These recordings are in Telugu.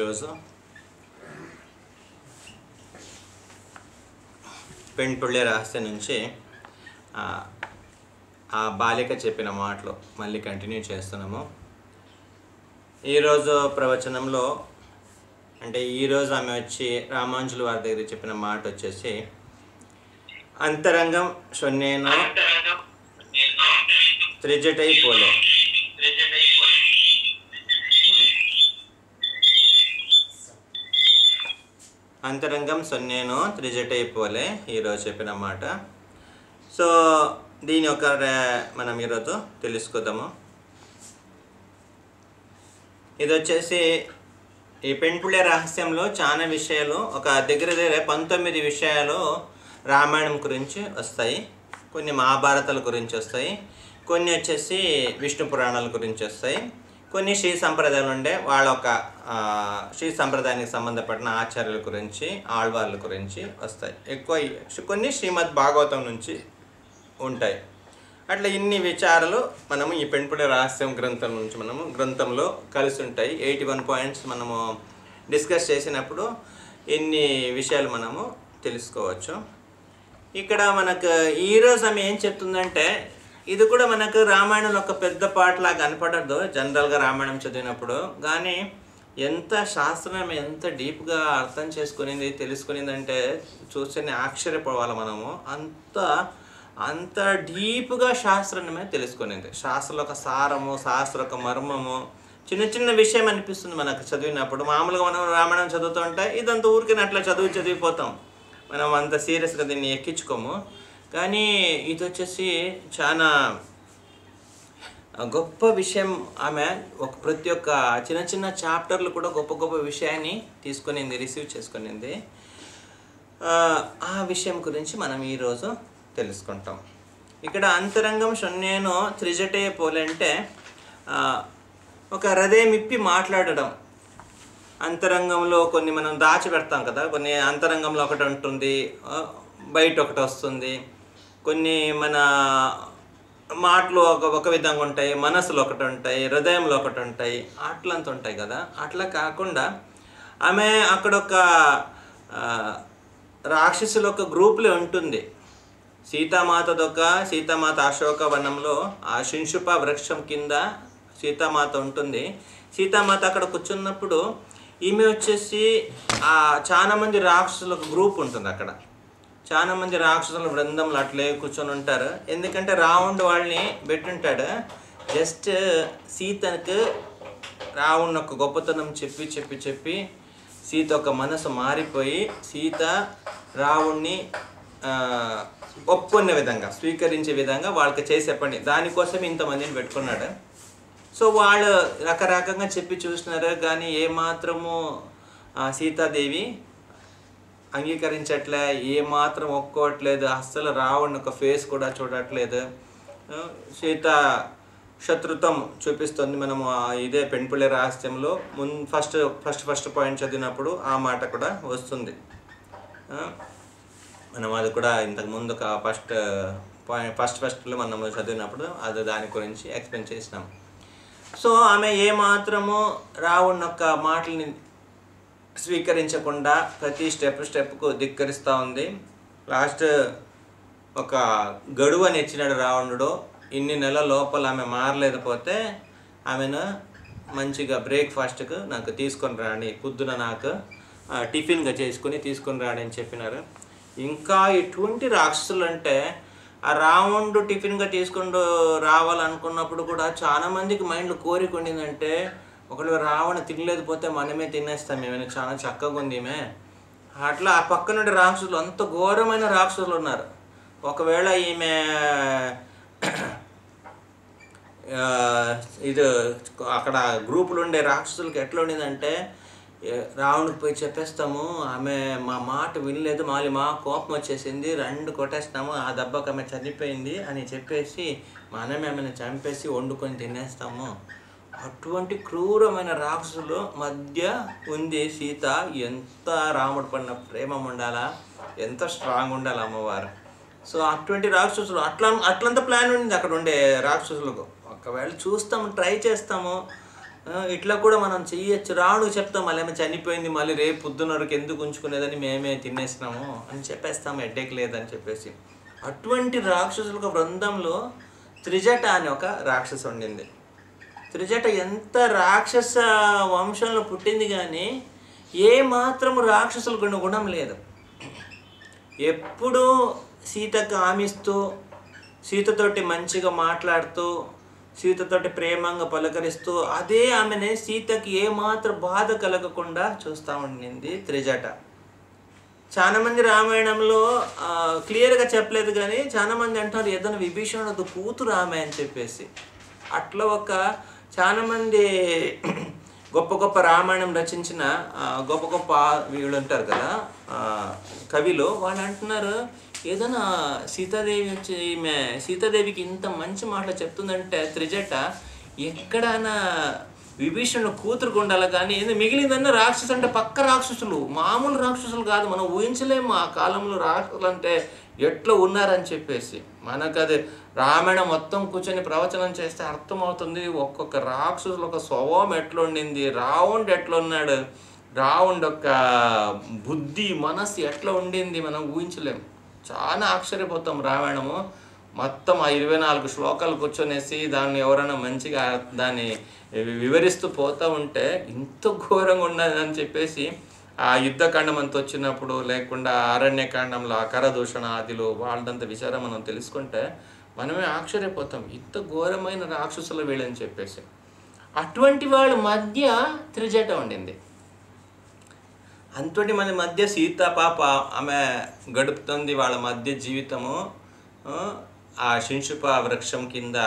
ఈరోజు పెంటుళ్ళే రహస్యం నుంచి ఆ, ఆ బాలిక చెప్పిన మాటలు మళ్ళీ కంటిన్యూ చేస్తున్నాము ఈరోజు ప్రవచనంలో అంటే ఈరోజు ఆమె వచ్చి రామాంజుల వారి దగ్గర చెప్పిన మాట వచ్చేసి అంతరంగం షొన్నేను త్రిజటై పోలే అంతరంగం సొన్నేను త్రిజటై పోలే ఈరోజు చెప్పిన మాట సో దీని యొక్క రే- మనం ఈరోజు తెలుసుకుందాము ఇది వచ్చేసి ఈ పెంపుళ్ళే రహస్యంలో చాలా విషయాలు ఒక దగ్గర దగ్గర పంతొమ్మిది విషయాలు రామాయణం గురించి వస్తాయి కొన్ని మహాభారతాల గురించి వస్తాయి కొన్ని వచ్చేసి విష్ణు పురాణాల గురించి వస్తాయి కొన్ని శ్రీ సంప్రదాయాలు ఉండే వాళ్ళ ఒక ఆ, శ్రీ సంప్రదాయానికి సంబంధపడిన ఆచార్యుల గురించి ఆళ్వార్ల గురించి వస్తాయి ఎక్కువ ఈ- కొన్ని శ్రీమద్ భాగవతం నుంచి ఉంటాయి అట్లా ఇన్ని విచారాలు మనము ఈ పెంపుడే రహస్యం గ్రంథం నుంచి మనము గ్రంథంలో కలిసి ఉంటాయి ఎయిటీ వన్ పాయింట్స్ మనము డిస్కస్ చేసినప్పుడు ఇన్ని విషయాలు మనము తెలుసుకోవచ్చు ఇక్కడ మనకు ఈరోజు ఆమె ఏం చెప్తుందంటే ఇది కూడా మనకు రామాయణంలో ఒక పెద్ద పాటలా కనపడదు జనరల్గా రామాయణం చదివినప్పుడు కానీ ఎంత శాస్త్రం ఎంత డీప్గా అర్థం చేసుకునింది తెలుసుకునిందంటే చూస్తేనే ఆశ్చర్యపోవాలి మనము అంత అంత డీప్గా శాస్త్రాన్ని తెలుసుకునింది శాస్త్రంలో ఒక సారము శాస్త్ర ఒక మర్మము చిన్న చిన్న విషయం అనిపిస్తుంది మనకు చదివినప్పుడు మామూలుగా మనం రామాయణం చదువుతుంటే ఇదంతా ఊరికే అట్లా చదువు చదివిపోతాం మనం అంత సీరియస్గా దీన్ని ఎక్కించుకోము కానీ ఇది వచ్చేసి చాలా గొప్ప విషయం ఆమె ఒక ప్రతి ఒక్క చిన్న చిన్న చాప్టర్లు కూడా గొప్ప గొప్ప విషయాన్ని తీసుకునింది రిసీవ్ చేసుకునింది ఆ, ఆ విషయం గురించి మనం ఈరోజు తెలుసుకుంటాం ఇక్కడ అంతరంగం షొన్నేను త్రిజటే పోలంటే ఆ, ఒక హృదయం ఇప్పి మాట్లాడడం అంతరంగంలో కొన్ని మనం దాచిపెడతాం కదా కొన్ని అంతరంగంలో ఒకటి ఉంటుంది ఆ, బయట ఒకటి వస్తుంది కొన్ని మన మాటలు ఒక ఒక విధంగా ఉంటాయి మనసులో ఒకటి ఉంటాయి హృదయంలో ఒకటి ఉంటాయి అట్లంత ఉంటాయి కదా అట్లా కాకుండా ఆమె అక్కడ ఒక ఆ, రాక్షసుల ఒక గ్రూప్లో ఉంటుంది సీతామాతదొక సీతామాత అశోక వనంలో ఆ శింషుప వృక్షం కింద సీతామాత ఉంటుంది సీతామాత అక్కడ కూర్చున్నప్పుడు ఈమె వచ్చేసి ఆ చాలా మంది రాక్షసుల ఒక గ్రూప్ ఉంటుంది అక్కడ చాలా మంది రాక్షసుల బృందంలో అట్లే కూర్చొని ఉంటారు ఎందుకంటే రావణుడు వాళ్ళని పెట్టుంటాడు జస్ట్ సీతకు రావణ్ ఒక గొప్పతనం చెప్పి చెప్పి చెప్పి సీత ఒక మనసు మారిపోయి సీత రావుణ్ణి ఆ, ఒప్పుకునే విధంగా స్వీకరించే విధంగా వాళ్ళకి చేసే పని దానికోసం ఇంతమందిని పెట్టుకున్నాడు సో వాళ్ళు రకరకంగా చెప్పి చూసినారు కానీ ఏమాత్రము ఆ, సీతాదేవి అంగీకరించట్లే ఏమాత్రం ఒప్పుకోవట్లేదు అస్సలు రావణ్ ఒక ఫేస్ కూడా చూడట్లేదు ఆ, సీత శత్రుత్వం చూపిస్తుంది మనము ఆ ఇదే పెంపుళ్ళే రహస్యంలో మున్ ఫస్ట్ ఫస్ట్ ఫస్ట్ పాయింట్ చదివినప్పుడు ఆ మాట కూడా వస్తుంది ఆ, మనం అది కూడా ఇంతకు ముందు ఒక ఫస్ట్ పాయింట్ ఫస్ట్ ఫస్ట్లో మనం చదివినప్పుడు అది దాని గురించి ఎక్స్ప్లెయిన్ చేసినాం సో ఆమె ఏమాత్రము రావణ్ యొక్క మాటల్ని స్వీకరించకుండా ప్రతి స్టెప్ స్టెప్కు ధిక్కరిస్తూ ఉంది లాస్ట్ ఒక గడువు అని ఇచ్చినాడు రావణుడు ఇన్ని నెలల లోపల ఆమె మారలేకపోతే ఆమెను మంచిగా బ్రేక్ఫాస్ట్కు నాకు తీసుకొని రాండి పొద్దున నాకు ఆ, టిఫిన్గా చేసుకుని తీసుకొని రాండి అని చెప్పినారు ఇంకా ఎటువంటి రాక్షసులు అంటే ఆ రావణుడు టిఫిన్గా తీసుకుంటూ రావాలనుకున్నప్పుడు కూడా చాలా మందికి మైండ్లో కోరిక ఉండిందంటే ఒకవేళ రావణ తినలేదు పోతే మనమే తినేస్తాం ఏమైనా చాలా చక్కగా ఉంది ఈమె అట్లా ఆ పక్క నుండి రాక్షసులు అంత ఘోరమైన రాక్షసులు ఉన్నారు ఒకవేళ ఈమె ఆ, ఇది అక్కడ గ్రూపులు ఉండే రాక్షసులకి ఎట్లా ఉండిందంటే ఏ, రావణుడికి పోయి చెప్పేస్తాము ఆమె మా మాట వినలేదు మళ్ళీ మా కోపం వచ్చేసింది రెండు కొట్టేస్తాము ఆ దెబ్బకి ఆమె చనిపోయింది అని చెప్పేసి మనమే ఆమెను చంపేసి వండుకొని తినేస్తాము అటువంటి క్రూరమైన రాక్షసులు మధ్య ఉంది సీత ఎంత రాముడు పడిన ప్రేమ ఉండాలా ఎంత స్ట్రాంగ్ ఉండాలి అమ్మవారు సో అటువంటి రాక్షసులు అట్లా అట్లంత ప్లాన్ ఉండింది అక్కడ ఉండే రాక్షసులకు ఒకవేళ చూస్తాము ట్రై చేస్తాము ఆ, ఇట్లా కూడా మనం చెయ్యొచ్చు రావణుకు చెప్తాం మళ్ళీ ఏమో చనిపోయింది మళ్ళీ రేపు పొద్దున్నరకు ఎందుకు ఉంచుకునేదని మేమే తినేసినాము అని చెప్పేస్తాం హెడ్డేక్ లేదని చెప్పేసి అటువంటి రాక్షసుల బృందంలో త్రిజట అని ఒక రాక్షసు ఉండింది త్రిజట ఎంత రాక్షస వంశంలో పుట్టింది కానీ ఏ మాత్రము రాక్షసుల గుణ గుణం లేదు ఎప్పుడూ సీతకు ఆమిస్తూ సీతతోటి మంచిగా మాట్లాడుతూ సీతతోటి ప్రేమంగా పలకరిస్తూ అదే ఆమెని సీతకి ఏమాత్రం బాధ కలగకుండా చూస్తూ ఉండింది త్రిజట చాలా మంది రామాయణంలో ఆ, క్లియర్గా చెప్పలేదు కానీ చాలా మంది అంటారు ఏదైనా విభీషణుడు కూతురు ఆమె అని చెప్పేసి అట్లా ఒక చాలా మంది గొప్ప గొప్ప రామాయణం రచించిన ఆ, గొప్ప గొప్ప వీళ్ళు ఉంటారు కదా ఆ, కవిలు వాళ్ళు అంటున్నారు ఏదైనా సీతాదేవి వచ్చి ఈమె సీతాదేవికి ఇంత మంచి మాటలు చెప్తుందంటే త్రిజట ఎక్కడైనా విభీషణుడు కూతురు ఉండాలి కానీ ఏంది మిగిలిందన్న రాక్షసు అంటే పక్క రాక్షసులు మామూలు రాక్షసులు కాదు మనం ఊహించలేము ఆ కాలంలో రాక్షసులు అంటే ఎట్లా ఉన్నారని చెప్పేసి మనకు అది రామాయణం మొత్తం కూర్చొని ప్రవచనం చేస్తే అర్థమవుతుంది ఒక్కొక్క రాక్షసులు ఒక స్వభావం ఎట్లా ఉండింది రావణుడు ఎట్లా ఉన్నాడు రావణుడు యొక్క బుద్ధి మనస్సు ఎట్లా ఉండింది మనం ఊహించలేము చాలా ఆశ్చర్యపోతాం రామాయణము మొత్తం ఆ ఇరవై నాలుగు శ్లోకాలు కూర్చొనేసి దాన్ని ఎవరైనా మంచిగా దాన్ని వివరిస్తూ పోతా ఉంటే ఇంత ఘోరంగా ఉన్నదని చెప్పేసి ఆ యుద్ధకాండం అంత వచ్చినప్పుడు లేకుండా అరణ్యకాండంలో ఆ కరదూషణ ఆదిలో వాళ్ళంత విచారం మనం తెలుసుకుంటే మనమే ఆశ్చర్యపోతాం ఇంత ఘోరమైన రాక్షసుల వీళ్ళని చెప్పేసి అటువంటి వాళ్ళ మధ్య త్రిజట ఉండింది అంతటి మంది మధ్య సీత పాప ఆమె గడుపుతుంది వాళ్ళ మధ్య జీవితము ఆ, ఆ శింశుప వృక్షం కింద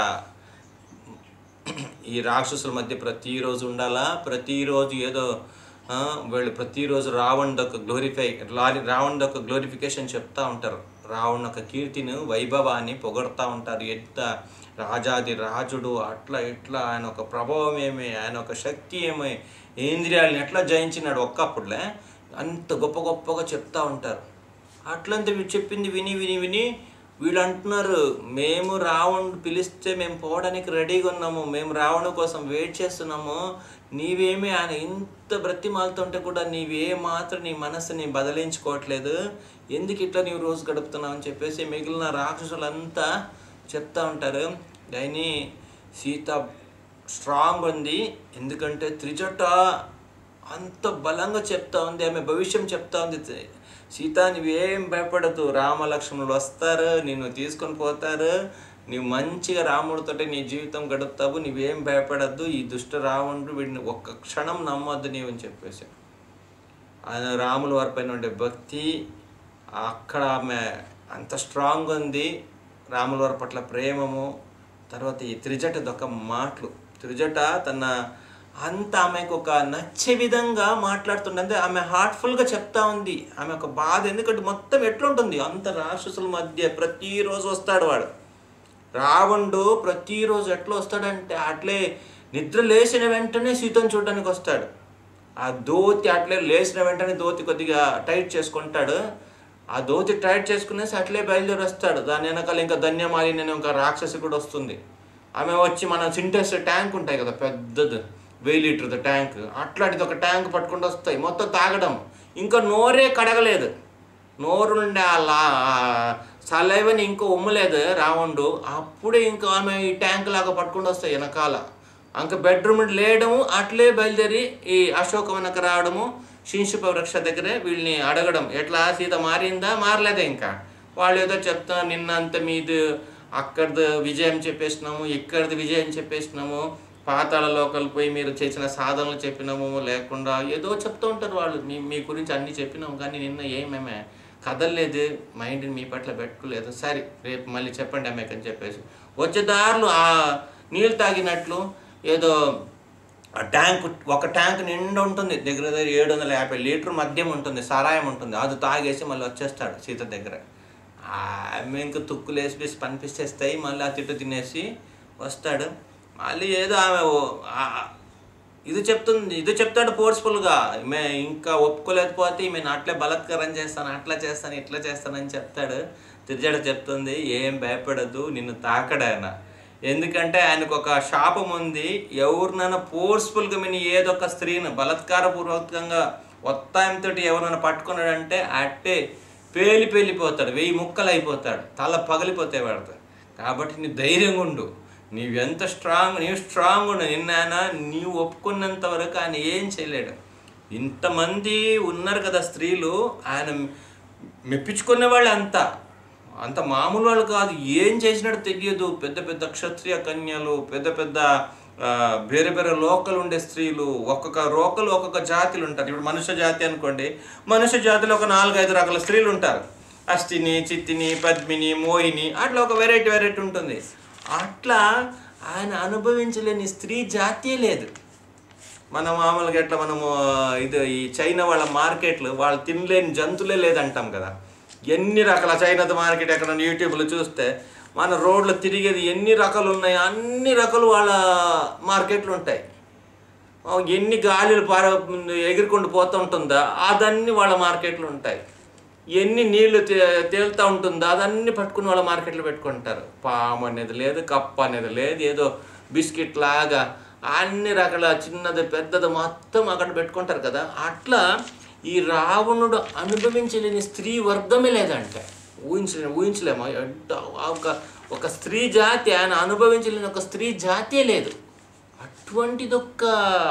ఈ రాక్షసుల మధ్య ప్రతిరోజు ఉండాలా ప్రతిరోజు ఏదో ఆ, వీళ్ళు ప్రతిరోజు రావణ్ ఒక గ్లోరిఫై లారి రావణ్ ఒక గ్లోరిఫికేషన్ చెప్తా ఉంటారు రావణ్ ఒక కీర్తిని వైభవాన్ని పొగడతా ఉంటారు ఎంత రాజాది రాజుడు అట్లా ఇట్లా ఆయన ఒక ప్రభావం ఏమి ఆయన ఒక శక్తి ఏమి ఇంద్రియాలని ఎట్లా జయించినాడు ఒక్కప్పుడులే అంత గొప్ప గొప్పగా చెప్తా ఉంటారు అట్లంతా వీడు చెప్పింది విని విని విని వీళ్ళు అంటున్నారు మేము రావణుడు పిలిస్తే మేము పోవడానికి రెడీగా ఉన్నాము మేము రావణు కోసం వెయిట్ చేస్తున్నాము నీవేమి ఆయన ఇంత బ్రతిమాలుతుంటే కూడా నీవే మాత్రం నీ మనసుని బదిలించుకోవట్లేదు ఎందుకు ఇట్లా నీవు రోజు గడుపుతున్నావు అని చెప్పేసి మిగిలిన రాక్షసులంతా చెప్తా ఉంటారు కానీ సీత స్ట్రాంగ్ ఉంది ఎందుకంటే త్రిజట అంత బలంగా చెప్తా ఉంది ఆమె భవిష్యం చెప్తా ఉంది సీత నువ్వేం భయపడదు రామలక్ష్మణులు వస్తారు నిన్ను తీసుకొని పోతారు నీవు మంచిగా రాముడితోటి నీ జీవితం గడుపుతావు నువ్వేం భయపడద్దు ఈ దుష్ట రావణుడు వీడిని ఒక్క క్షణం నమ్మొద్దు నీవు అని చెప్పేసి ఆయన రాముల వారి పైన ఉండే భక్తి అక్కడ ఆమె అంత స్ట్రాంగ్ ఉంది రాముల వారి పట్ల ప్రేమము తర్వాత ఈ త్రిజట ఒక మాటలు త్రిజట తన అంత ఆమెకు ఒక నచ్చే విధంగా మాట్లాడుతుండే ఆమె హార్ట్ఫుల్గా చెప్తా ఉంది ఆమె ఒక బాధ ఎందుకంటే మొత్తం ఎట్లుంటుంది అంత రాక్షసుల మధ్య ప్రతిరోజు వస్తాడు వాడు రావణుడు ప్రతిరోజు ఎట్లా వస్తాడంటే అట్లే నిద్ర లేచిన వెంటనే సీతను చూడడానికి వస్తాడు ఆ దోతి అట్లే లేచిన వెంటనే దోతి కొద్దిగా టైట్ చేసుకుంటాడు ఆ దోతి టైట్ చేసుకునేసి అట్లే బయలుదేరి వస్తాడు దాని వెనకాల ఇంకా ధన్యమాలి అనే ఒక రాక్షసి కూడా వస్తుంది ఆమె వచ్చి మన సింటెక్స్ ట్యాంక్ ఉంటాయి కదా పెద్దది వెయ్యి లీటర్ది ట్యాంక్ అట్లాంటిది ఒక ట్యాంక్ పట్టుకుంటూ వస్తాయి మొత్తం తాగడం ఇంకా నోరే కడగలేదు నోరు నుండి ఆ లా సలైవని ఇంకో ఉమ్మలేదు రావణుడు అప్పుడే ఇంకా ఆమె ఈ ట్యాంక్ లాగా పట్టుకుంటూ వస్తాయి వెనకాల ఇంకా బెడ్రూమ్ లేయడము అట్లే బయలుదేరి ఈ అశోక వెనక రావడము శింశుప వృక్ష దగ్గరే వీళ్ళని అడగడం ఎట్లా సీత మారిందా మారలేదా ఇంకా వాళ్ళు ఏదో చెప్తున్నారు నిన్నంత మీది అక్కడిది విజయం చెప్పేసినాము ఇక్కడిది విజయం చెప్పేసినాము పాతాళ లోకల్ పోయి మీరు చేసిన సాధనలు చెప్పినాము లేకుండా ఏదో చెప్తూ ఉంటారు వాళ్ళు మీ మీ గురించి అన్నీ చెప్పినాము కానీ నిన్న ఏమేమే కదలలేదు మైండ్ని మీ పట్ల పెట్టుకోలేదు సరే రేపు మళ్ళీ చెప్పండి అమ్మాయికి అని చెప్పేసి వచ్చే దారులు ఆ నీళ్ళు తాగినట్లు ఏదో ఆ ట్యాంక్ ఒక ట్యాంక్ నిండా ఉంటుంది దగ్గర దగ్గర ఏడు వందల యాభై లీటర్ మద్యం ఉంటుంది సారాయం ఉంటుంది అది తాగేసి మళ్ళీ వచ్చేస్తాడు సీత దగ్గర ఆమె ఇంకా తుక్కులు వేసి వేసి పనిపిస్తేస్తాయి మళ్ళీ ఆ తిట్టు తినేసి వస్తాడు మళ్ళీ ఏదో ఆమె ఓ- ఆ- ఇది చెప్తుంది ఇది చెప్తాడు ఫోర్స్ఫుల్గా ఈమె ఇంకా ఒప్పుకోలేకపోతే ఈమె అట్లే బలత్కారం చేస్తాను అట్లా చేస్తాను ఇట్లా చేస్తానని చెప్తాడు తిరిజడ చెప్తుంది ఏం భయపడద్దు నిన్ను తాకడాయన ఎందుకంటే ఆయనకు ఒక శాపం ఉంది ఎవరినైనా ఫోర్స్ఫుల్గా మిని ఏదో ఒక స్త్రీని బలాత్కారపూర్వకంగా ఒత్తాయంతో ఎవరైనా పట్టుకున్నాడంటే అట్టే పేలి పేలిపోతాడు వెయ్యి ముక్కలు అయిపోతాడు తల పగిలిపోతే పడతాడు కాబట్టి నీ ధైర్యంగా ఉండు నీవెంత స్ట్రాంగ్ నీవు స్ట్రాంగ్ ఉండు నిన్న నీవు ఒప్పుకున్నంత వరకు ఆయన ఏం చేయలేడు ఇంతమంది ఉన్నారు కదా స్త్రీలు ఆయన మెప్పించుకునే వాళ్ళు అంతా అంత మామూలు వాళ్ళు కాదు ఏం చేసినట్టు తెలియదు పెద్ద పెద్ద క్షత్రియ కన్యలు పెద్ద పెద్ద ఆ, వేరే వేరే లోకలు ఉండే స్త్రీలు ఒక్కొక్క రోకలు ఒక్కొక్క జాతులు ఉంటారు ఇప్పుడు మనుష్య జాతి అనుకోండి మనుష్య జాతిలో ఒక నాలుగైదు రకాల స్త్రీలు ఉంటారు అష్టిని చిత్తిని పద్మిని మోహిని అట్లా ఒక వెరైటీ వెరైటీ ఉంటుంది అట్లా ఆయన అనుభవించలేని స్త్రీ జాతీయ లేదు మన మామూలుగా ఎట్లా మనము ఆ, ఇది ఈ చైనా వాళ్ళ మార్కెట్లు వాళ్ళు తినలేని జంతువులే లేదంటాం కదా ఎన్ని రకాల చైనాది మార్కెట్ ఎక్కడ యూట్యూబ్లో చూస్తే మన రోడ్లు తిరిగేది ఎన్ని రకాలు ఉన్నాయి అన్ని రకాలు వాళ్ళ మార్కెట్లు ఉంటాయి ఆ, ఎన్ని గాలిలు పార ఎగురుకుంటూ పోతూ ఉంటుందా అదన్నీ వాళ్ళ మార్కెట్లు ఉంటాయి ఎన్ని నీళ్లు తే- తేలుతూ ఉంటుందో అదన్నీ పట్టుకుని వాళ్ళ మార్కెట్లో పెట్టుకుంటారు పాము అనేది లేదు కప్ప అనేది లేదు ఏదో బిస్కెట్ లాగా అన్ని రకాల చిన్నది పెద్దది మొత్తం అక్కడ పెట్టుకుంటారు కదా అట్లా ఈ రావణుడు అనుభవించలేని స్త్రీ వర్గమే లేదంటే ఊహించలేము ఊహించలేము ఎంత ఒక ఒక స్త్రీ జాతి ఆయన అనుభవించలేని ఒక స్త్రీ జాతే లేదు అటువంటిదొక్క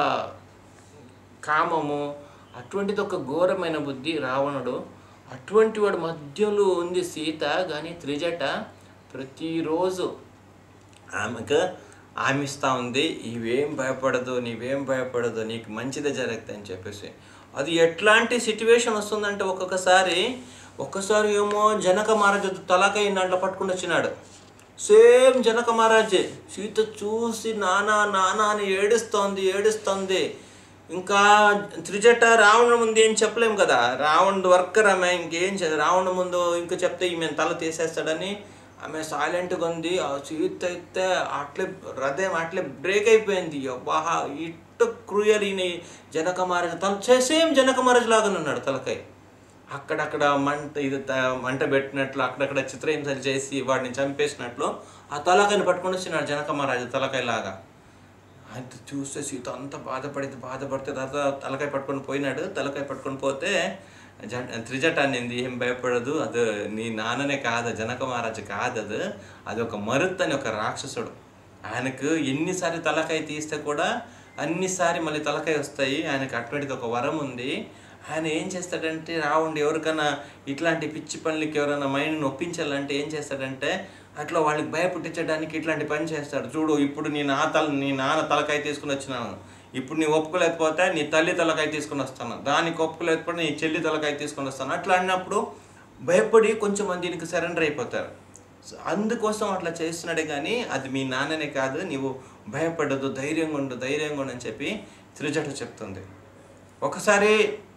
కామము అటువంటిది ఒక ఘోరమైన బుద్ధి రావణుడు అటువంటి వాడు మధ్యలో ఉంది సీత కానీ త్రిజట ప్రతిరోజు ఆమెకు ఆమె ఉంది ఇవేం భయపడదు నీవేం భయపడదు నీకు మంచిదే జరుగుతుంది అని చెప్పేసి అది ఎట్లాంటి సిచ్యువేషన్ వస్తుందంటే ఒక్కొక్కసారి ఒక్కసారి ఏమో జనక మహారాజు తలకాయ దాంట్లో పట్టుకుని వచ్చినాడు సేమ్ జనక మహారాజే సీత చూసి నానా నానా అని ఏడుస్తోంది ఏడుస్తోంది ఇంకా త్రిజట రావణ ముందు ఏం చెప్పలేం కదా రావణుడు వర్కర్ ఆమె ఇంకేం చేయదు రావణ ముందు ఇంకా చెప్తే ఈమె తల తీసేస్తాడని ఆమె సైలెంట్గా ఉంది ఆ సీత అయితే అట్లే హృదయం అట్లే బ్రేక్ అయిపోయింది అబ్బా ఇట్ట క్రూయల్ ఈయన జనక మహారాజు తల సేమ్ జనక మహారాజు లాగానే ఉన్నాడు తలకాయ అక్కడక్కడ మంట ఇది త- మంట పెట్టినట్లు అక్కడక్కడ చిత్రహింసలు చేసి వాడిని చంపేసినట్లు ఆ తలకాయని పట్టుకొని వచ్చినాడు జనక మహారాజు తలకాయలాగా అది చూస్తే సీత అంత బాధపడింది బాధపడితే తర్వాత తలకాయ పట్టుకొని పోయినాడు తలకాయ పట్టుకొని పోతే జ- త్రిజట అనింది ఏం భయపడదు అది నీ నాన్ననే కాదు జనక మహారాజు కాదు అది అది ఒక మరుత్ అని ఒక రాక్షసుడు ఆయనకు ఎన్నిసారి తలకాయ తీస్తే కూడా అన్నిసారి మళ్ళీ తలకాయ వస్తాయి ఆయనకు అటువంటిది ఒక వరం ఉంది ఆయన ఏం చేస్తాడంటే రావుండి ఎవరికైనా ఇట్లాంటి పిచ్చి పనులకి ఎవరైనా మైండ్ నొప్పించాలంటే ఏం చేస్తాడంటే అట్లా వాళ్ళకి భయపుట్టించడానికి ఇట్లాంటి పని చేస్తాడు చూడు ఇప్పుడు నీ నా తల నీ నాన్న తలకాయ తీసుకుని వచ్చినాను ఇప్పుడు నీ ఒప్పుకోలేకపోతే నీ తల్లి తలకాయ తీసుకుని వస్తాను దానికి ఒప్పుకోలేకపోతే నీ చెల్లి తలకాయ తీసుకుని వస్తాను అట్లా అన్నప్పుడు భయపడి కొంచెం మంది దీనికి సరెండర్ అయిపోతారు సో అందుకోసం అట్లా చేస్తున్నాడే కానీ అది మీ నాన్ననే కాదు నీవు భయపడదు ధైర్యంగా ఉండు ధైర్యంగా ఉండు అని చెప్పి త్రిజట చెప్తుంది ఒకసారి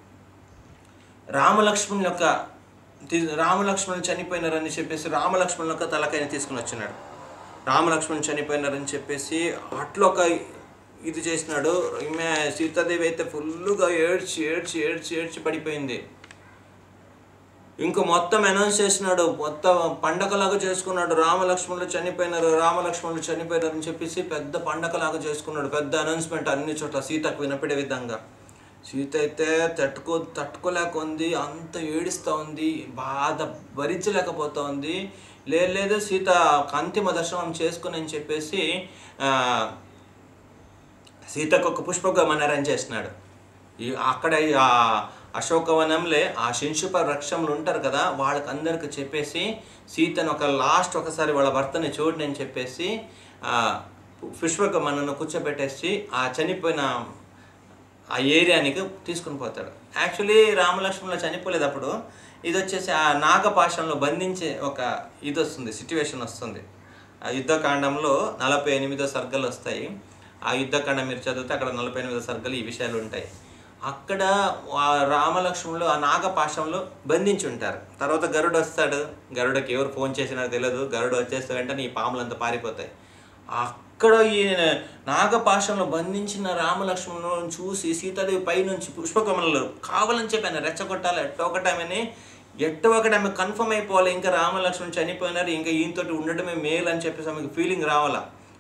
రామలక్ష్మణుల యొక్క తి- రామలక్ష్మణులు చనిపోయినారని చెప్పేసి రామలక్ష్మణుల యొక్క తలకాయని తీసుకుని వచ్చినాడు రామలక్ష్మణులు చనిపోయినారని చెప్పేసి అట్లా ఒక ఇది చేసినాడు ఈమె సీతాదేవి అయితే ఫుల్గా ఏడ్చి ఏడ్చి ఏడ్చి ఏడ్చి పడిపోయింది ఇంకో మొత్తం అనౌన్స్ చేసినాడు మొత్తం పండగలాగా చేసుకున్నాడు రామలక్ష్మణులు చనిపోయినారు రామలక్ష్మణులు చనిపోయినారు అని చెప్పేసి పెద్ద పండగలాగా చేసుకున్నాడు పెద్ద అనౌన్స్మెంట్ అన్ని చోట్ల సీతకు వినపడే విధంగా సీత అయితే తట్టుకో తట్టుకోలేకుంది అంత ఏడుస్తూ ఉంది బాధ భరించలేకపోతా ఉంది లేదు లేదు సీత అంతిమ దర్శనం చేసుకుని అని చెప్పేసి ఆ, సీతకు ఒక పుష్పగమన అరేంజ్ చేసినాడు ఈ అక్కడ ఈ ఆ అశోకవనంలో ఆ శింశుప వృక్షములు ఉంటారు కదా వాళ్ళకి అందరికి చెప్పేసి సీతను ఒక లాస్ట్ ఒకసారి వాళ్ళ భర్తని చూడని అని చెప్పేసి ఆ పుష్పగమనను కూర్చోబెట్టేసి ఆ చనిపోయిన ఆ ఏరియానికి తీసుకుని పోతాడు యాక్చువల్లీ రామలక్ష్మణులు చనిపోలేదు అప్పుడు ఇది వచ్చేసి ఆ నాగపాశంలో బంధించే ఒక ఇది వస్తుంది సిట్యువేషన్ వస్తుంది ఆ యుద్ధకాండంలో నలభై ఎనిమిదో సర్గలు వస్తాయి ఆ యుద్ధకాండం మీరు చదివితే అక్కడ నలభై ఎనిమిదో సర్గలు ఈ విషయాలు ఉంటాయి అక్కడ ఆ రామలక్ష్మణులు ఆ నాగపాశంలో బంధించి ఉంటారు తర్వాత గరుడు వస్తాడు గరుడకి ఎవరు ఫోన్ చేసినారో తెలియదు గరుడు వచ్చేస్తే వెంటనే ఈ పాములంతా పారిపోతాయి అక్కడ ఈ నాగపాశంలో బంధించిన రామలక్ష్మణులను చూసి సీతాదేవి పైనుంచి పుష్పకమలలో కావాలని చెప్పి ఆయన రెచ్చగొట్టాలి ఎట్ట ఒకటమని ఎట్ట ఒకటి ఆమె కన్ఫర్మ్ అయిపోవాలి ఇంకా రామలక్ష్మణ్ చనిపోయినారు ఇంకా ఈయనతోటి ఉండడమే మేలు అని చెప్పేసి ఆమెకు ఫీలింగ్ రావాలా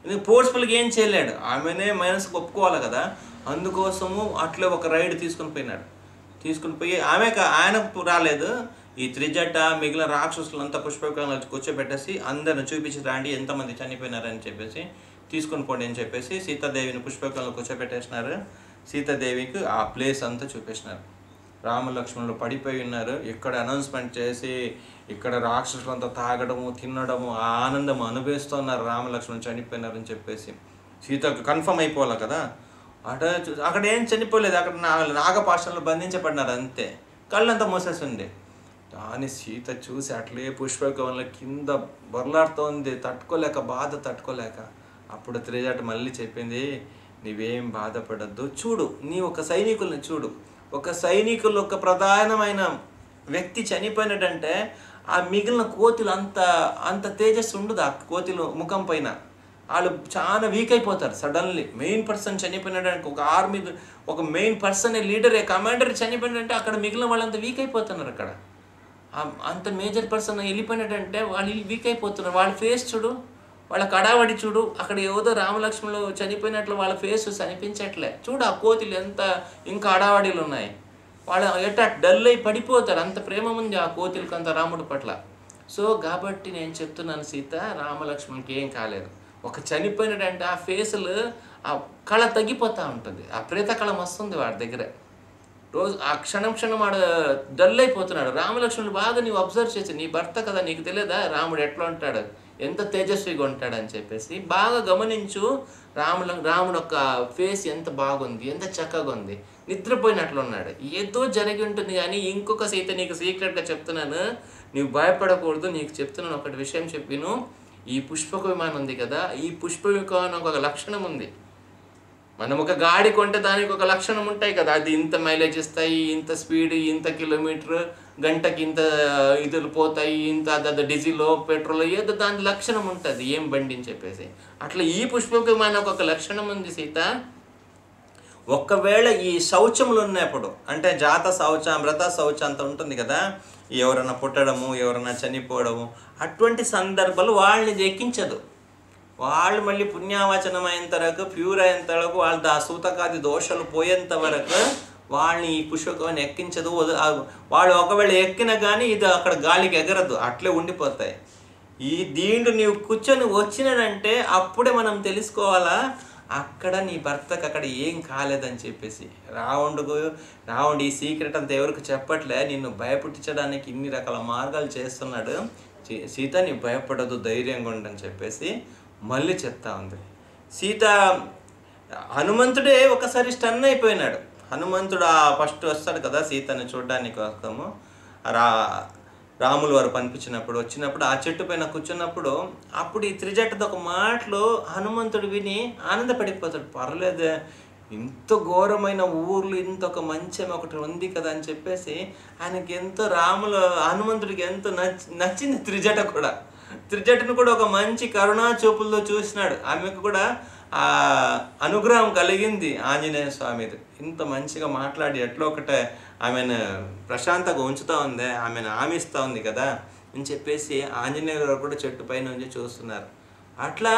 ఎందుకు ఫోర్స్ఫుల్గా ఏం చేయలేడు ఆమెనే మనసుకు ఒప్పుకోవాలి కదా అందుకోసము అట్లే ఒక రైడ్ తీసుకొని పోయినాడు తీసుకుని పోయి ఆమె కా- ఆయన రాలేదు ఈ త్రిజట మిగిలిన రాక్షసులంతా పుష్పకంలో కూర్చోబెట్టేసి అందరిని చూపించి రాండి ఎంతమంది చనిపోయినారని చెప్పేసి తీసుకొని పోండి అని చెప్పేసి సీతాదేవిని పుష్పకంలో కూర్చోబెట్టేసినారు సీతాదేవికి ఆ ప్లేస్ అంతా చూపించినారు రామలక్ష్మణులు పడిపోయి ఉన్నారు ఇక్కడ అనౌన్స్మెంట్ చేసి ఇక్కడ రాక్షసులంతా తాగడము తినడము ఆ ఆనందం అనుభవిస్తున్నారు రామలక్ష్మణులు చనిపోయినారని చెప్పేసి సీతకు కన్ఫర్మ్ అయిపోవాలి కదా అట చూ- అక్కడ ఏం చనిపోలేదు అక్కడ నా నాగపాషంలో బంధించబడినారు అంతే కళ్ళంతా మూసేసింది దాని సీత చూసి అట్లే పుష్పకంలో కింద బొరలాడుతోంది తట్టుకోలేక బాధ తట్టుకోలేక అప్పుడు త్రిజాట మళ్ళీ చెప్పింది నీవేం బాధపడద్దు చూడు నీ ఒక సైనికుల్ని చూడు ఒక సైనికులు ఒక ప్రధానమైన వ్యక్తి చనిపోయినట్టంటే ఆ మిగిలిన కోతులు అంత అంత తేజస్సు ఉండదు ఆ కోతులు ముఖం పైన వాళ్ళు చాలా వీక్ అయిపోతారు సడన్లీ మెయిన్ పర్సన్ చనిపోయినాడంటే ఒక ఆర్మీ ఒక మెయిన్ పర్సన్ లీడర్ కమాండర్ చనిపోయినాడంటే అక్కడ మిగిలిన వాళ్ళంతా వీక్ అయిపోతున్నారు అక్కడ ఆ- అంత మేజర్ పర్సన్ వెళ్ళిపోయినట్టంటే వాళ్ళు వీక్ అయిపోతున్నారు వాళ్ళ ఫేస్ చూడు వాళ్ళ కడావడి చూడు అక్కడ ఏదో రామలక్ష్మణులు చనిపోయినట్లు వాళ్ళ ఫేస్ కనిపించట్లే చూడు ఆ కోతులు ఎంత ఇంకా అడావడిలు ఉన్నాయి వాళ్ళ ఎట్ట డల్ అయి పడిపోతారు అంత ప్రేమ ఉంది ఆ కోతులకి అంత రాముడి పట్ల సో కాబట్టి నేను చెప్తున్నాను సీత రామలక్ష్మణ్కి ఏం కాలేదు ఒక చనిపోయినడంటే ఆ ఫేసులు ఆ కళ తగ్గిపోతూ ఉంటుంది ఆ ప్రేత కళ వస్తుంది వాడి దగ్గర రోజు ఆ క్షణం క్షణం ఆడ డల్ అయిపోతున్నాడు రామలక్ష్మణుడు బాగా నీవు అబ్జర్వ్ చేసి నీ భర్త కదా నీకు తెలియదా రాముడు ఎట్లా ఉంటాడు ఎంత తేజస్విగా ఉంటాడు అని చెప్పేసి బాగా గమనించు రాముల రాముడు యొక్క ఫేస్ ఎంత బాగుంది ఎంత చక్కగా ఉంది నిద్రపోయినట్లు ఉన్నాడు ఏదో జరిగి ఉంటుంది కానీ ఇంకొక సీత నీకు సీక్రెట్గా చెప్తున్నాను నీవు భయపడకూడదు నీకు చెప్తున్నాను ఒకటి విషయం చెప్పిను ఈ పుష్పక విమానం ఉంది కదా ఈ పుష్ప విమానం ఒక లక్షణం ఉంది మనం ఒక గాడి కొంటే దానికి ఒక లక్షణం ఉంటాయి కదా అది ఇంత మైలేజ్ ఇస్తాయి ఇంత స్పీడ్ ఇంత కిలోమీటర్ గంటకి ఇంత ఇదులు పోతాయి ఇంత అది డీజిల్ పెట్రోల్ ఏదో దాని లక్షణం ఉంటుంది ఏం బండి అని చెప్పేసి అట్లా ఈ పుష్పకి మనకు ఒక లక్షణం ఉంది సీత ఒక్కవేళ ఈ శౌచములు ఉన్నప్పుడు అంటే జాత శౌచ మృత శౌచ అంత ఉంటుంది కదా ఎవరైనా పుట్టడము ఎవరైనా చనిపోవడము అటువంటి సందర్భాలు వాళ్ళని ఇది ఎక్కించదు వాళ్ళు మళ్ళీ పుణ్యావచనం అయినంత వరకు ప్యూర్ అయినంత వరకు వాళ్ళ ఆ సూతకాది దోషాలు పోయేంత వరకు వాళ్ళని ఈ పుష్పకం ఎక్కించదు వద- ఆ వాళ్ళు ఒకవేళ ఎక్కినా కానీ ఇది అక్కడ గాలికి ఎగరదు అట్లే ఉండిపోతాయి ఈ దీంట్లో నీవు కూర్చొని వచ్చినాడంటే అప్పుడే మనం తెలుసుకోవాలా అక్కడ నీ భర్తకు అక్కడ ఏం కాలేదని చెప్పేసి రావణుడు రావణుడు ఈ సీక్రెట్ అంతా ఎవరికి చెప్పట్లే నిన్ను భయపుట్టించడానికి ఇన్ని రకాల మార్గాలు చేస్తున్నాడు సీ- సీత నీ భయపడదు ధైర్యంగా ఉండని చెప్పేసి మళ్ళీ చెప్తా ఉంది సీత హనుమంతుడే ఒకసారి స్టన్ అయిపోయినాడు హనుమంతుడు ఆ ఫస్ట్ వస్తాడు కదా సీతని చూడడానికి వస్తాము రా రాములు వారు పంపించినప్పుడు వచ్చినప్పుడు ఆ చెట్టు పైన కూర్చున్నప్పుడు అప్పుడు ఈ త్రిజట్టది ఒక మాటలు హనుమంతుడు విని ఆనందపడిపోతాడు పర్లేదే ఇంత ఘోరమైన ఊర్లు ఇంత ఒక మంచం ఒకటి ఉంది కదా అని చెప్పేసి ఆయనకి ఎంతో రాములు హనుమంతుడికి ఎంతో నచ్చి నచ్చింది త్రిజట కూడా త్రిజటను కూడా ఒక మంచి కరుణా చూపుల్లో చూసినాడు ఆమెకు కూడా ఆ అనుగ్రహం కలిగింది ఆంజనేయ స్వామిది ఇంత మంచిగా మాట్లాడి ఎట్లా ఒకటే ఆమెను ప్రశాంతంగా ఉంచుతా ఉంది ఆమెను ఆమిస్తూ ఉంది కదా అని చెప్పేసి ఆంజనేయ గారు కూడా చెట్టు పైన నుంచి చూస్తున్నారు అట్లా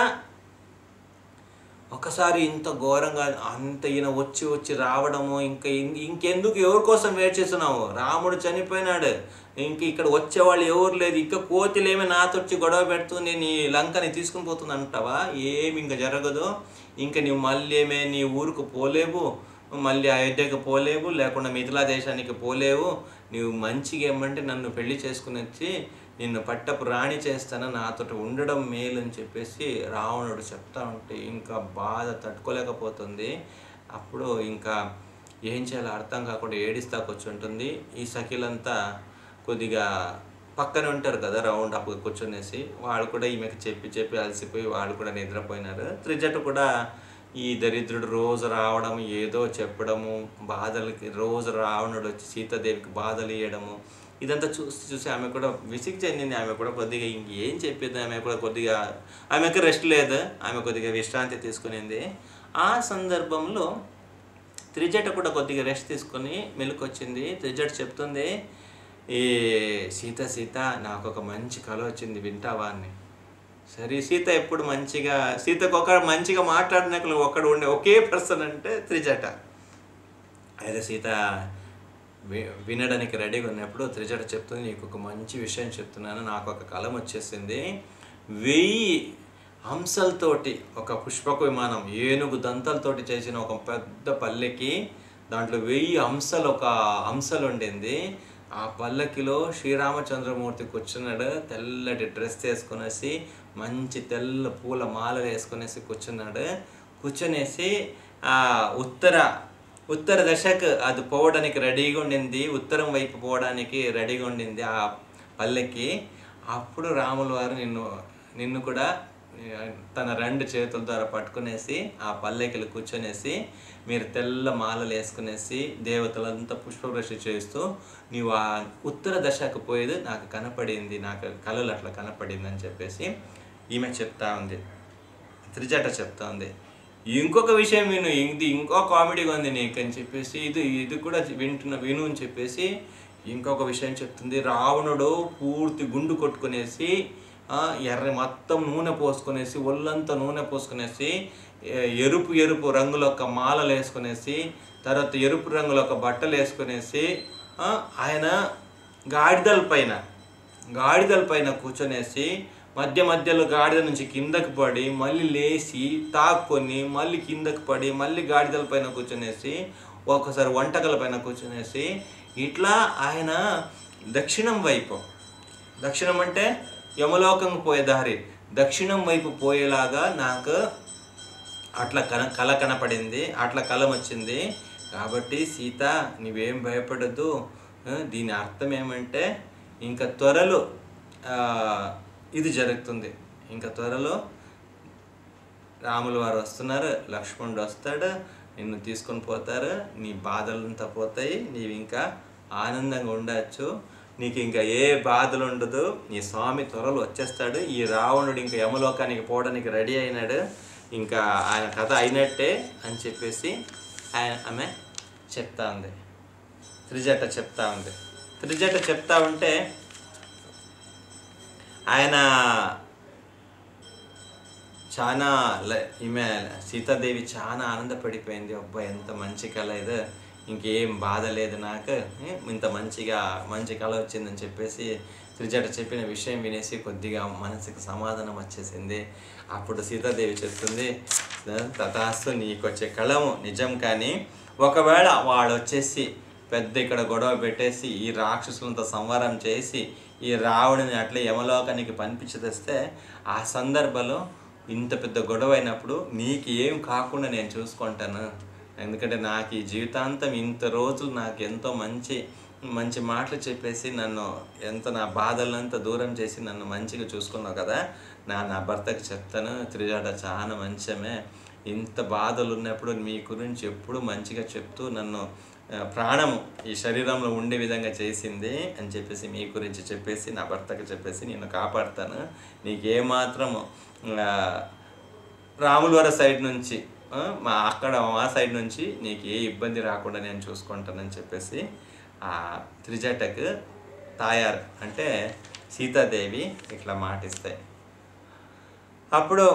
ఒకసారి ఇంత ఘోరంగా అంత ఈయన వచ్చి వచ్చి రావడము ఇంకా ఇం- ఇంకెందుకు ఎవరి కోసం వెయిట్ చేస్తున్నావు రాముడు చనిపోయినాడు ఇంక ఇక్కడ వచ్చేవాళ్ళు ఎవరు లేదు ఇంకా కోతిలేమి నాతో వచ్చి గొడవ పెడుతూ నేను ఈ లంకని తీసుకుని పోతుంది అంటావా ఏమి ఇంకా జరగదు ఇంకా నువ్వు మళ్ళీ ఏమే నీ ఊరుకు పోలేవు మళ్ళీ అయోధ్యకు పోలేవు లేకుండా మిథిలా దేశానికి పోలేవు నువ్వు మంచిగా ఏమంటే నన్ను పెళ్లి చేసుకుని వచ్చి నిన్ను పట్టపు రాణి చేస్తాను నాతో ఉండడం మేలు అని చెప్పేసి రావణుడు చెప్తా ఉంటే ఇంకా బాధ తట్టుకోలేకపోతుంది అప్పుడు ఇంకా ఏం చేయాలో అర్థం కాకుండా ఏడిస్తా కూర్చుంటుంది ఈ సఖిలంతా కొద్దిగా పక్కన ఉంటారు కదా రౌండ్ అప్పుడు కూర్చునేసి వాళ్ళు కూడా ఈమెకి చెప్పి చెప్పి అలసిపోయి వాళ్ళు కూడా నిద్రపోయినారు త్రిజట కూడా ఈ దరిద్రుడు రోజు రావడం ఏదో చెప్పడము బాధలకి రోజు రావణుడు వచ్చి సీతాదేవికి బాధలు ఇవ్వడము ఇదంతా చూసి చూసి ఆమె కూడా విసిగి చెందింది ఆమె కూడా కొద్దిగా ఇంకేం చెప్పింది ఆమె కూడా కొద్దిగా ఆమెకు రెస్ట్ లేదు ఆమె కొద్దిగా విశ్రాంతి తీసుకునింది ఆ సందర్భంలో త్రిజట కూడా కొద్దిగా రెస్ట్ తీసుకొని మెలుకొచ్చింది త్రిజట చెప్తుంది ఈ సీత సీత నాకు ఒక మంచి కళ వచ్చింది వింటావా అని సరే సీత ఎప్పుడు మంచిగా సీతకు ఒక మంచిగా మాట్లాడినట్లు ఒకడు ఉండే ఒకే పర్సన్ అంటే త్రిజట అయితే సీత వి- వినడానికి రెడీగా ఉన్నప్పుడు త్రిజట చెప్తుంది నీకు ఒక మంచి విషయం చెప్తున్నాను నాకు ఒక కలం వచ్చేసింది వెయ్యి హంసలతోటి ఒక పుష్పక విమానం ఏనుగు దంతలతోటి చేసిన ఒక పెద్ద పల్లెకి దాంట్లో వెయ్యి హంసలు ఒక హంసలు ఉండింది ఆ పల్లకిలో శ్రీరామచంద్రమూర్తి కూర్చున్నాడు తెల్లటి డ్రెస్ వేసుకునేసి మంచి తెల్ల పూల మాల వేసుకునేసి కూర్చున్నాడు కూర్చునేసి ఆ ఉత్తర ఉత్తర దశకు అది పోవడానికి రెడీగా ఉండింది ఉత్తరం వైపు పోవడానికి రెడీగా ఉండింది ఆ పల్లెకి అప్పుడు రాముల వారు నిన్ను నిన్ను కూడా ఆ, తన రెండు చేతుల ద్వారా పట్టుకునేసి ఆ పల్లెకిలు కూర్చొనేసి మీరు తెల్ల మాలలు వేసుకునేసి దేవతలంతా పుష్పవృష్టి చేస్తూ నీవు ఆ ఉత్తర దశకు పోయేది నాకు కనపడింది నాకు కళలు అట్లా కనపడింది అని చెప్పేసి ఈమె చెప్తా ఉంది త్రిజట చెప్తా ఉంది ఇంకొక విషయం విను ఇది ఇంకో కామెడీగా ఉంది నీకు అని చెప్పేసి ఇది ఇది కూడా వింటున్న విను అని చెప్పేసి ఇంకొక విషయం చెప్తుంది రావణుడు పూర్తి గుండు కొట్టుకునేసి ఆ, ఎర్ర మొత్తం నూనె పోసుకునేసి ఒళ్ళంతా నూనె పోసుకునేసి ఎ- ఎరుపు ఎరుపు రంగుల ఒక మాలలు వేసుకునేసి తర్వాత ఎరుపు రంగుల ఒక బట్టలు వేసుకునేసి ఆ, ఆయన గాడిదల పైన గాడిదల పైన కూర్చొనేసి మధ్య మధ్యలో గాడిద నుంచి కిందకి పడి మళ్ళీ లేచి తాక్కొని మళ్ళీ కిందకి పడి మళ్ళీ గాడిదల పైన కూర్చొనేసి ఒక్కసారి వంటకల పైన కూర్చొనేసి ఇట్లా ఆయన దక్షిణం వైపు దక్షిణం అంటే యమలోకం పోయే దారి దక్షిణం వైపు పోయేలాగా నాకు అట్లా కన కళ కనపడింది అట్లా కలం వచ్చింది కాబట్టి సీత నీవేం భయపడద్దు ఆ, దీని అర్థం ఏమంటే ఇంకా త్వరలో ఆ, ఇది జరుగుతుంది ఇంకా త్వరలో రాముల వారు వస్తున్నారు లక్ష్మణుడు వస్తాడు నిన్ను తీసుకొని పోతారు నీ బాధలంతా పోతాయి నీవు ఇంకా ఆనందంగా ఉండొచ్చు నీకు ఇంకా ఏ బాధలు ఉండదు నీ స్వామి త్వరలో వచ్చేస్తాడు ఈ రావణుడు ఇంకా యమలోకానికి పోవడానికి రెడీ అయినాడు ఇంకా ఆయన కథ అయినట్టే అని చెప్పేసి ఆయన ఆమె చెప్తా ఉంది త్రిజట చెప్తా ఉంది త్రిజట చెప్తా ఉంటే ఆయన చాలా ల- ఈమె సీతాదేవి చాలా ఆనందపడిపోయింది అబ్బా ఎంత మంచి కళ ఇది ఇంకేం బాధ లేదు నాకు ఏ, ఇంత మంచిగా మంచి కళ వచ్చిందని చెప్పేసి త్రిజట చెప్పిన విషయం వినేసి కొద్దిగా మనసుకి సమాధానం వచ్చేసింది అప్పుడు సీతాదేవి చెప్తుంది తథాస్తు నీకు వచ్చే కళము నిజం కానీ ఒకవేళ వాడు వచ్చేసి పెద్ద ఇక్కడ గొడవ పెట్టేసి ఈ రాక్షసులంతా సంహారం చేసి ఈ రావణుని అట్లే యమలోకానికి పంపించేస్తే ఆ సందర్భంలో ఇంత పెద్ద గొడవ అయినప్పుడు నీకు ఏం కాకుండా నేను చూసుకుంటాను ఎందుకంటే నాకు ఈ జీవితాంతం ఇంత రోజులు నాకు ఎంతో మంచి మంచి మాటలు చెప్పేసి నన్ను ఎంత నా బాధలంతా దూరం చేసి నన్ను మంచిగా చూసుకున్నావు కదా నా నా భర్తకి చెప్తాను త్రిజాడ చాలా మంచమే ఇంత బాధలు ఉన్నప్పుడు మీ గురించి ఎప్పుడు మంచిగా చెప్తూ నన్ను ఆ, ప్రాణము ఈ శరీరంలో ఉండే విధంగా చేసింది అని చెప్పేసి మీ గురించి చెప్పేసి నా భర్తకి చెప్పేసి నేను కాపాడుతాను నీకు ఏమాత్రము ఆ, రాముల వారి సైడ్ నుంచి ఆ, మా అక్కడ మా సైడ్ నుంచి నీకు ఏ ఇబ్బంది రాకుండా నేను చూసుకుంటానని చెప్పేసి ఆ త్రిజటకు తాయారు అంటే సీతాదేవి ఇట్లా మాటిస్తాయి అప్పుడు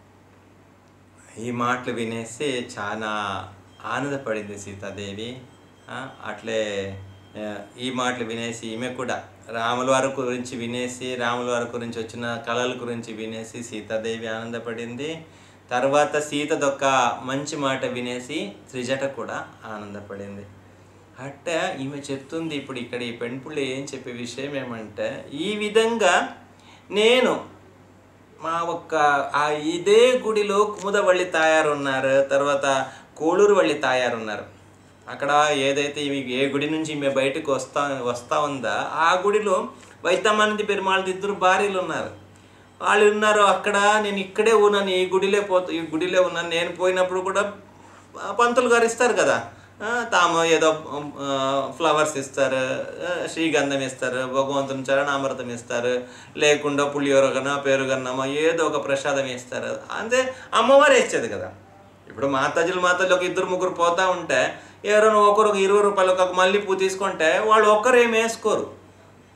ఈ మాటలు వినేసి చాలా ఆనందపడింది సీతాదేవి ఆ, అట్లే ఆ, ఈ మాటలు వినేసి ఈమె కూడా రాముల వారి గురించి వినేసి రాముల వారి గురించి వచ్చిన కళల గురించి వినేసి సీతాదేవి ఆనందపడింది తర్వాత సీతదొక్క మంచి మాట వినేసి త్రిజట కూడా ఆనందపడింది అట్ట ఈమె చెప్తుంది ఇప్పుడు ఇక్కడ ఈ పెంపుళ్ళు ఏం చెప్పే విషయం ఏమంటే ఈ విధంగా నేను మా ఒక్క ఆ ఇదే గుడిలో కుముదవల్లి తాయారు ఉన్నారు తర్వాత కోడూరు వల్లి తాయారు ఉన్నారు అక్కడ ఏదైతే ఈమె ఏ గుడి నుంచి ఈమె బయటకు వస్తా వస్తా ఉందా ఆ గుడిలో వైతమానంది పెరుమాళ్ళది ఇద్దరు భార్యలు ఉన్నారు వాళ్ళు ఉన్నారు అక్కడ నేను ఇక్కడే ఉన్నాను ఈ గుడిలే పోతా ఈ గుడిలే ఉన్నాను నేను పోయినప్పుడు కూడా ఆ పంతులు గారు ఇస్తారు కదా ఆ, తాము ఏదో ఆ, ఫ్లవర్స్ ఇస్తారు ఆ, శ్రీగంధం ఇస్తారు భగవంతుని చరణామృతం ఇస్తారు లేకుండా పులిహోరగనో పెరుగన్నమో ఏదో ఒక ప్రసాదం ఇస్తారు అంతే అమ్మవారే ఇచ్చేది కదా ఇప్పుడు మాతాజీలు మాతాజీలు ఒక ఇద్దరు ముగ్గురు పోతా ఉంటే ఎవరైనా ఒకరు ఒక ఇరవై రూపాయలు ఒక మల్లెపూ తీసుకుంటే వాళ్ళు ఒక్కరు ఏం వేసుకోరు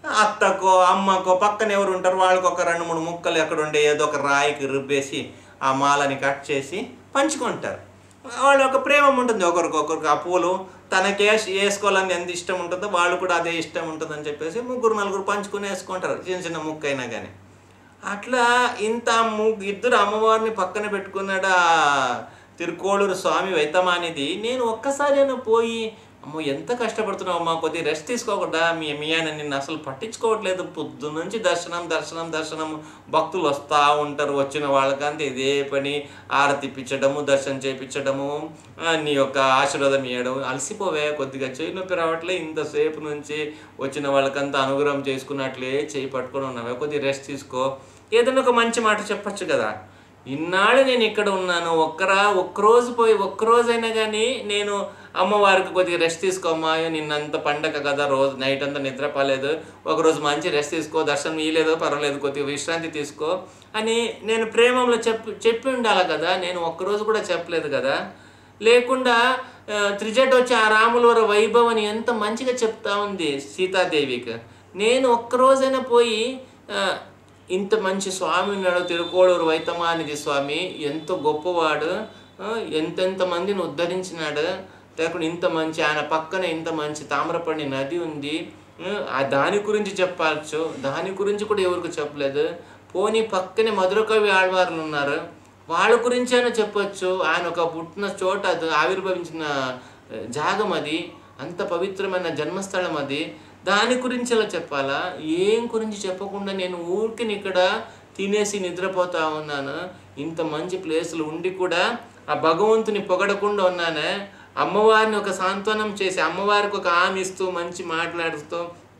అత్తకో అమ్మకో పక్కన ఎవరు ఉంటారు వాళ్ళకి ఒక రెండు మూడు ముక్కలు ఎక్కడ ఉండే ఏదో ఒక రాయికి రుబ్బేసి ఆ మాలని కట్ చేసి పంచుకుంటారు వాళ్ళ ఒక ప్రేమ ఉంటుంది ఒకరికొకరికి ఆ పూలు తనకే వేసుకోవాలని ఎంత ఇష్టం ఉంటుందో వాళ్ళు కూడా అదే ఇష్టం ఉంటుందని చెప్పేసి ముగ్గురు నలుగురు పంచుకుని వేసుకుంటారు చిన్న చిన్న ముక్క అయినా కానీ అట్లా ఇంత ము ఇద్దరు అమ్మవారిని పక్కన పెట్టుకున్నాడు ఆ తిరుకోళూరు స్వామి వైతమానిది నేను ఒక్కసారైనా పోయి అమ్మో ఎంత కష్టపడుతున్నావు అమ్మా కొద్దిగా రెస్ట్ తీసుకోకుండా మీ మీ ఆయన నిన్ను అసలు పట్టించుకోవట్లేదు పొద్దు నుంచి దర్శనం దర్శనం దర్శనం భక్తులు వస్తూ ఉంటారు వచ్చిన వాళ్ళకంతా ఇదే పని ఆరతి ఇప్పించడము దర్శనం చేయించడము ఆ, నీ యొక్క ఆశీర్వాదం ఇవ్వడం అలసిపోవే కొద్దిగా చేయి నొప్పి రావట్లే ఇంతసేపు నుంచి వచ్చిన వాళ్ళకంతా అనుగ్రహం చేసుకున్నట్లే చేయి పట్టుకొని ఉన్నావే కొద్దిగా రెస్ట్ తీసుకో ఏదైనా ఒక మంచి మాట చెప్పొచ్చు కదా ఇన్నాళ్ళు నేను ఇక్కడ ఉన్నాను ఒక్కరా ఒక్కరోజు పోయి ఒక్కరోజైనా కానీ నేను అమ్మవారికి కొద్దిగా రెస్ట్ తీసుకోమ్మా నిన్నంత పండగ కదా రోజు నైట్ అంతా నిద్రపోలేదు ఒకరోజు మంచి రెస్ట్ తీసుకో దర్శనం ఇయ్యలేదో పర్వాలేదు కొద్దిగా విశ్రాంతి తీసుకో అని నేను ప్రేమంలో చెప్పి చెప్పి ఉండాలి కదా నేను ఒక్కరోజు కూడా చెప్పలేదు కదా లేకుండా ఆ, త్రిజట్ వచ్చి ఆ రాములవర వైభవని ఎంత మంచిగా చెప్తా ఉంది సీతాదేవికి నేను ఒక్కరోజైనా పోయి ఆ, ఇంత మంచి స్వామి ఉన్నాడు తిరుకోడూరు వైతమానిది స్వామి ఎంతో గొప్పవాడు ఆ, ఎంతెంత మందిని ఉద్ధరించినాడు లేకుండా ఇంత మంచి ఆయన పక్కన ఇంత మంచి తామ్రపర్ణి నది ఉంది ఆ, ఆ దాని గురించి చెప్పాల్చు దాని గురించి కూడా ఎవరికి చెప్పలేదు పోనీ పక్కనే మధురకవి ఆళ్వార్లు ఉన్నారు వాళ్ళ గురించి అయినా చెప్పొచ్చు ఆయన ఒక పుట్టిన చోట అది ఆవిర్భవించిన ఆ, జాగం అది అంత పవిత్రమైన జన్మస్థలం అది దాని గురించి అలా చెప్పాలా ఏం గురించి చెప్పకుండా నేను ఊరికి ఇక్కడ తినేసి నిద్రపోతా ఉన్నాను ఇంత మంచి ప్లేసులు ఉండి కూడా ఆ భగవంతుని పొగడకుండా ఉన్నానే అమ్మవారిని ఒక సాంత్వనం చేసి అమ్మవారికి ఒక ఆమె ఇస్తూ మంచి మాట్లాడుతూ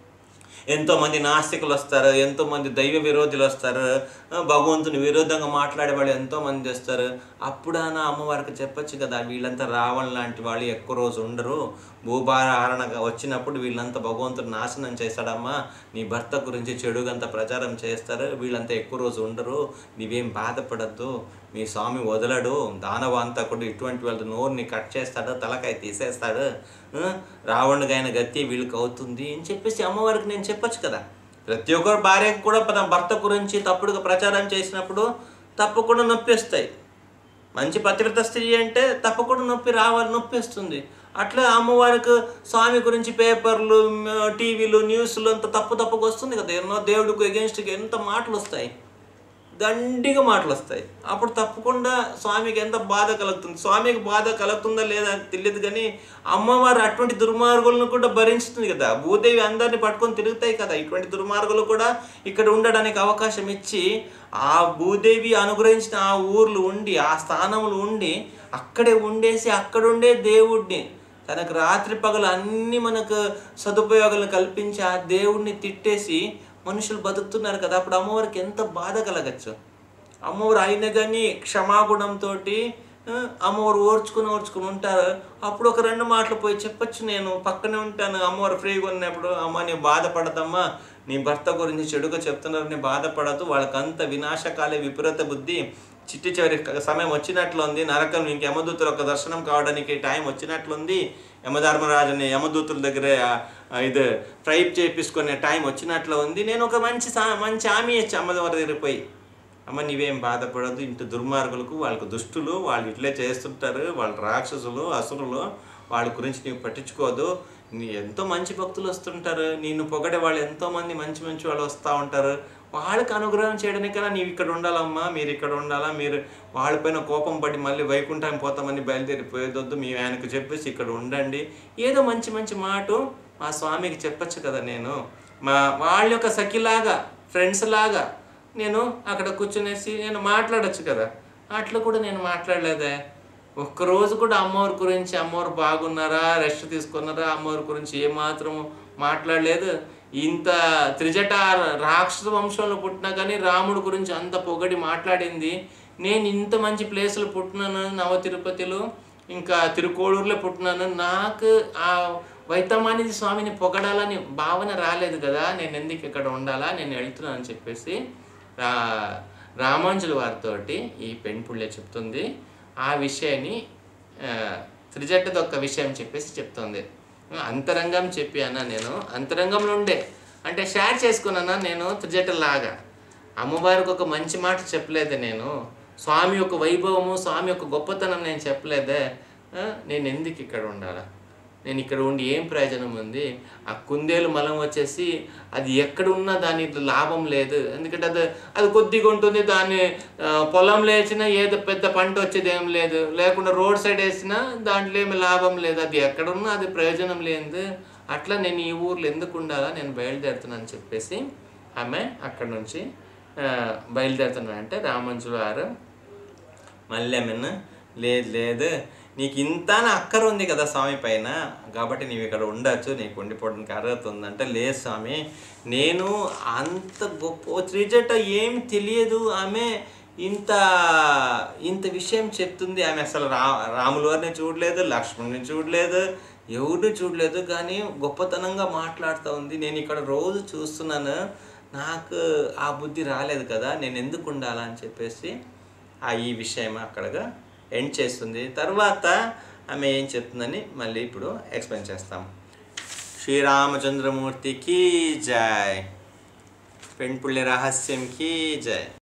ఎంతో మంది నాస్తికులు వస్తారు ఎంతో మంది దైవ విరోధులు వస్తారు ఆ, భగవంతుని విరోధంగా మాట్లాడే వాళ్ళు ఎంతో మంది వస్తారు అప్పుడైనా అమ్మవారికి చెప్పొచ్చు కదా వీళ్ళంతా రావణ లాంటి వాళ్ళు ఎక్కువ రోజు ఉండరు భూభారణగా వచ్చినప్పుడు వీళ్ళంతా భగవంతుడు నాశనం చేస్తాడమ్మా నీ భర్త గురించి చెడుగంత ప్రచారం చేస్తారు వీళ్ళంతా ఎక్కువ రోజు ఉండరు నీవేం బాధపడద్దు మీ స్వామి వదలడు దానవాంతకుడు ఇటువంటి వాళ్ళ నోరుని కట్ చేస్తాడు తలకాయ తీసేస్తాడు ఆ, రావణుగైన గతి వీళ్ళకి అవుతుంది అని చెప్పేసి అమ్మవారికి నేను చెప్పొచ్చు కదా ప్రతి ఒక్కరు భార్యకు కూడా తన భర్త గురించి తప్పుడుగా ప్రచారం చేసినప్పుడు తప్పకుండా నొప్పిస్తాయి మంచి పతివ్రత స్త్రీ అంటే తప్పకుండా నొప్పి రావాలి నొప్పిస్తుంది అట్లా అమ్మవారికి స్వామి గురించి పేపర్లు మ్, టీవీలు న్యూస్లు అంత తప్పు తప్పుగా వస్తుంది కదా ఎన్నో దేవుడికి ఎగెన్స్ట్గా ఎంత మాటలు వస్తాయి దండిగా మాటలు వస్తాయి అప్పుడు తప్పకుండా స్వామికి ఎంత బాధ కలుగుతుంది స్వామికి బాధ కలుగుతుందా లేదా అని తెలియదు కానీ అమ్మవారు అటువంటి దుర్మార్గులను కూడా భరించుతుంది కదా భూదేవి అందరిని పట్టుకొని తిరుగుతాయి కదా ఇటువంటి దుర్మార్గులు కూడా ఇక్కడ ఉండడానికి అవకాశం ఇచ్చి ఆ భూదేవి అనుగ్రహించిన ఆ ఊర్లు ఉండి ఆ స్థానములు ఉండి అక్కడే ఉండేసి అక్కడుండే దేవుడిని తనకు రాత్రి పగలు అన్ని మనకు సదుపయోగాలను కల్పించి ఆ దేవుడిని తిట్టేసి మనుషులు బతుకుతున్నారు కదా అప్పుడు అమ్మవారికి ఎంత బాధ కలగచ్చు అమ్మవారు అయినా కానీ క్షమాగుణంతో అమ్మవారు ఓర్చుకుని ఓర్చుకుని ఉంటారు అప్పుడు ఒక రెండు మాటలు పోయి చెప్పొచ్చు నేను పక్కనే ఉంటాను అమ్మవారు ఫ్రీగా ఉన్నప్పుడు అమ్మ నీ బాధపడదమ్మా నీ భర్త గురించి చెడుగా చెప్తున్నారు నీ బాధపడదు వాళ్ళకంత వినాశకాలే విపరీత బుద్ధి చిట్టి చివరి సమయం వచ్చినట్లుంది నరకం ఇంక యమదూతుల ఒక దర్శనం కావడానికి టైం వచ్చినట్లుంది యమధర్మరాజుని యమదూతుల దగ్గరే ఆ, ఆ, ఇది ఫ్రైప్ చేపించుకునే టైం వచ్చినట్లు ఉంది నేను ఒక మంచి సా- మంచి హామీ ఇచ్చి అమ్మవారి దగ్గర పోయి అమ్మ నీవేం బాధపడదు ఇంటి దుర్మార్గులకు వాళ్ళకు దుష్టులు వాళ్ళు ఇట్లే చేస్తుంటారు వాళ్ళు రాక్షసులు అసురులు వాళ్ళ గురించి నీవు పట్టించుకోదు నీ ఎంతో మంచి భక్తులు వస్తుంటారు నిన్ను పొగడే వాళ్ళు ఎంతో మంది మంచి మంచి వాళ్ళు వస్తూ ఉంటారు వాళ్ళకి అనుగ్రహం చేయడానికైనా నీవు ఇక్కడ ఉండాలమ్మా మీరు ఇక్కడ ఉండాలా మీరు వాళ్ళపైన కోపం పడి మళ్ళీ వైకుంఠం పోతామని బయలుదేరిపోయేదొద్దు మీ ఆయనకు చెప్పేసి ఇక్కడ ఉండండి ఏదో మంచి మంచి మాట మా స్వామికి చెప్పొచ్చు కదా నేను మా వాళ్ళ యొక్క సఖిలాగా ఫ్రెండ్స్ లాగా నేను అక్కడ కూర్చునేసి నేను మాట్లాడొచ్చు కదా అట్లా కూడా నేను మాట్లాడలేదే ఒక్కరోజు కూడా అమ్మవారి గురించి అమ్మవారు బాగున్నారా రెస్ట్ తీసుకున్నారా అమ్మవారి గురించి ఏమాత్రం మాట్లాడలేదు ఇంత త్రిజట రాక్షస వంశంలో పుట్టినా కానీ రాముడి గురించి అంత పొగడి మాట్లాడింది నేను ఇంత మంచి ప్లేసులు పుట్టినాను నవ తిరుపతిలో ఇంకా తిరుకోడూరులో పుట్టినాను నాకు ఆ వైతమానిది స్వామిని పొగడాలని భావన రాలేదు కదా నేను ఎందుకు ఇక్కడ ఉండాలా నేను వెళ్తున్నాను అని చెప్పేసి రా రామాంజుల వారితోటి ఈ పెణ్పుళ్ళే చెప్తుంది ఆ విషయాన్ని ఆ, త్రిజట్టది ఒక విషయం చెప్పేసి చెప్తుంది అంతరంగం చెప్పి అన్న నేను అంతరంగంలో ఉండే అంటే షేర్ చేసుకున్నానా నేను త్రిజటలాగా అమ్మవారికి ఒక మంచి మాట చెప్పలేదే నేను స్వామి యొక్క వైభవము స్వామి యొక్క గొప్పతనం నేను చెప్పలేదే ఆ, నేను ఎందుకు ఇక్కడ ఉండాలా నేను ఇక్కడ ఉండి ఏం ప్రయోజనం ఉంది ఆ కుందేలు మలం వచ్చేసి అది ఎక్కడ ఉన్నా దాని లాభం లేదు ఎందుకంటే అది అది కొద్దిగా ఉంటుంది దాన్ని ఆ, పొలంలో వేసినా ఏదో పెద్ద పంట వచ్చేది ఏం లేదు లేకుండా రోడ్ సైడ్ వేసినా దాంట్లో ఏమి లాభం లేదు అది ఎక్కడ ఉన్నా అది ప్రయోజనం లేదు అట్లా నేను ఈ ఊర్లో ఎందుకు ఉండాలా నేను బయలుదేరుతున్నాను చెప్పేసి ఆమె అక్కడ నుంచి ఆ, బయలుదేరుతున్నాను అంటే రామంజులు గారు మళ్ళీ ఆమెను లేదు లేదు నీకు ఇంత నా అక్కర ఉంది కదా స్వామి పైన కాబట్టి నీవు ఇక్కడ ఉండొచ్చు నీకు ఉండిపోవడానికి అర్హత ఉందంటే లేదు స్వామి నేను అంత గొప్ప త్రిజట ఏం తెలియదు ఆమె ఇంత ఇంత విషయం చెప్తుంది ఆమె అసలు రా రాముల వారిని చూడలేదు లక్ష్మణుని చూడలేదు ఎవరిని చూడలేదు కానీ గొప్పతనంగా మాట్లాడుతూ ఉంది నేను ఇక్కడ రోజు చూస్తున్నాను నాకు ఆ బుద్ధి రాలేదు కదా నేను ఎందుకు ఉండాలా అని చెప్పేసి ఆ ఈ విషయం అక్కడగా ఎండ్ చేస్తుంది తర్వాత ఆమె ఏం చెప్తుందని మళ్ళీ ఇప్పుడు ఎక్స్ప్లెయిన్ చేస్తాం శ్రీరామచంద్రమూర్తికి జై పెంపుళ్ళ రహస్యంకి జై